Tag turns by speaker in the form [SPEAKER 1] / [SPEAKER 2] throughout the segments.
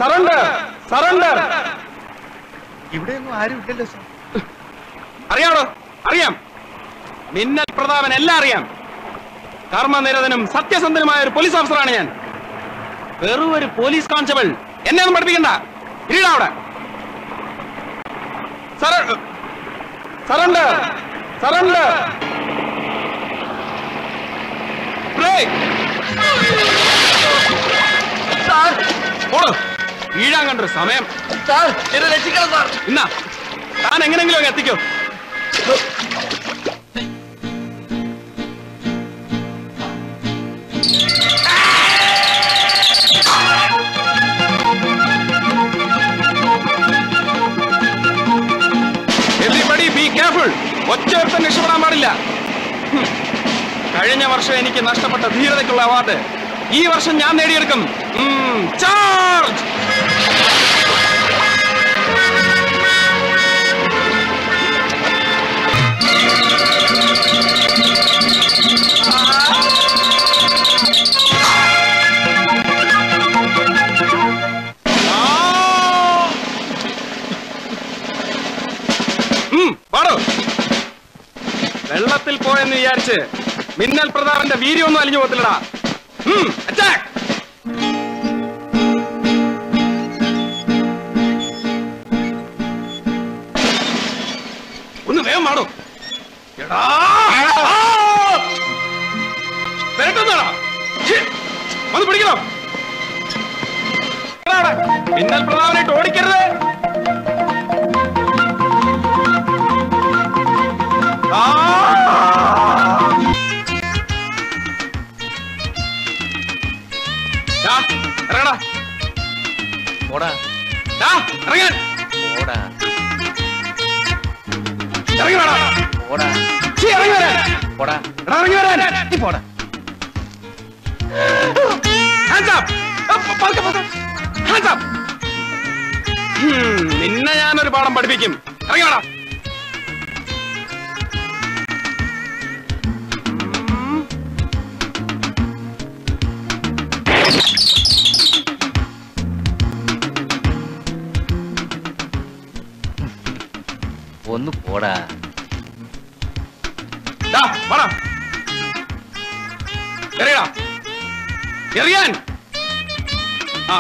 [SPEAKER 1] Surrender surrender
[SPEAKER 2] ഇവിടെയൊന്നും ആരും ഇല്ലല്ലോ സാർ
[SPEAKER 1] അറിയാമോ അറിയാം മിന്നൽ പ്രതാപൻ എല്ലാം അറിയാം കർമ്മനിരതനും സത്യസന്ധനുമായ ഒരു പോലീസ് ഓഫീസറാണ് ഞാൻ വെറും ഒരു പോലീസ് കോൺസ്റ്റബിൾ എന്നെ ഒന്നും പഠിപ്പിക്കണ്ട ഇരിടാ അവിടെ സറ- സറണ്ടർ സറണ്ടർ ബ്രേക്ക്
[SPEAKER 2] സാർ
[SPEAKER 1] ഓട് വീഴാൻ കണ്ടൊരു സമയം
[SPEAKER 2] സാർ എന്നെ രക്ഷിക്കണം സാർ
[SPEAKER 1] ഇന്നാ താൻ എങ്ങനെങ്കിലും അങ്ങ് എത്തിക്കോ എവരിബഡി ബി കെയർഫുൾ ഒറ്റയൊരുത്തൻ രക്ഷപ്പെടാൻ പാടില്ല ഹും. കഴിഞ്ഞ വർഷം എനിക്ക് നഷ്ടപ്പെട്ട ധീരതയ്ക്കുള്ള അവാർഡ് ഈ വർഷം ഞാൻ നേടിയെടുക്കും ചാർജ് പാടോ വെള്ളത്തിൽ പോയെന്ന് വിചാരിച്ച് മിന്നൽ പ്രതാപന്റെ വീര്യമൊന്നും അലിഞ്ഞു പോകത്തില്ലടാ ഉം, attack! ഒന്ന് വേഗം മാടോ എടാ വരട്ടെന്നാടാ ഛെ, വന്ന് പിടിക്കണം എടാ അവിടെ. മിന്നൽ പ്രതാപനായിട്ട് ഓടിക്കരുത് ദാ, ഇറങ്ങടാ
[SPEAKER 2] ഓടാ
[SPEAKER 1] ദാ, ഇറങ്ങാൻ
[SPEAKER 2] ഓടാ
[SPEAKER 1] ഇറങ്ങി വേടാ
[SPEAKER 2] ഓടാ
[SPEAKER 1] ഇറങ്ങി വരാൻ
[SPEAKER 2] ഓടാ
[SPEAKER 1] എടാ, ഇറങ്ങി വരാൻ
[SPEAKER 2] നീ പോടാ
[SPEAKER 1] Hands up! Up, പതുക്കെ, പതുക്കെ. Hands up! Hmm, നിന്നെ ഞാനൊരു പാഠം പഠിപ്പിക്കും ഇറങ്ങി വേടാ
[SPEAKER 2] ഒന്ന് പോടാ
[SPEAKER 1] ദാ, വാടാ. എറിയടാ. എറിയാൻ ആ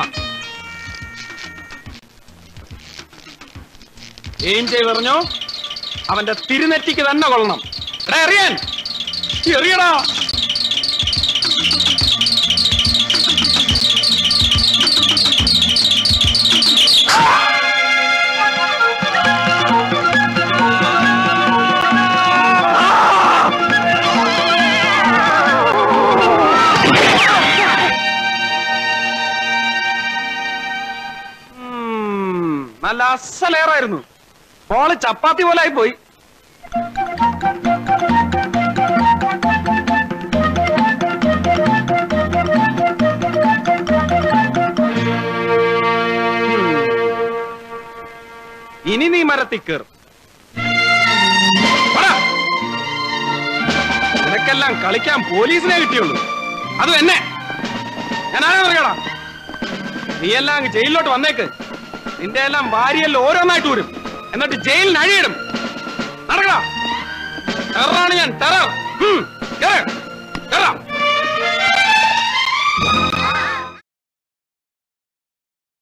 [SPEAKER 1] ഏം ചെയ്ത് പറഞ്ഞോ അവന്റെ തിരുനെറ്റിക്ക് തന്നെ കൊള്ളണം എടാ എറിയാൻ എറിയടാ ഉം, നല്ല അസലേറായിരുന്നു ബോള് ചപ്പാത്തി പോലെ ആയി പോയി ഇനി നീ മരത്തിൽ കയറും വാടാ. നിനക്കെല്ലാം കളിക്കാൻ പോലീസിനെ കിട്ടിയുള്ളൂ അതും എന്നെ ഞാൻ ആരാ പറയടാ നീ എല്ലാം അങ്ങ് ജയിലിലോട്ട് വന്നേക്ക് നിന്റെ എല്ലാം ഭാര്യയെല്ലാം ഓരോന്നായിട്ട് വരും എന്നിട്ട് ജയിലിന് അഴിയിടും നടക്കടാ ടെററാണ് ഞാൻ ടെറർ ഉം, കേറ്, കേറാം.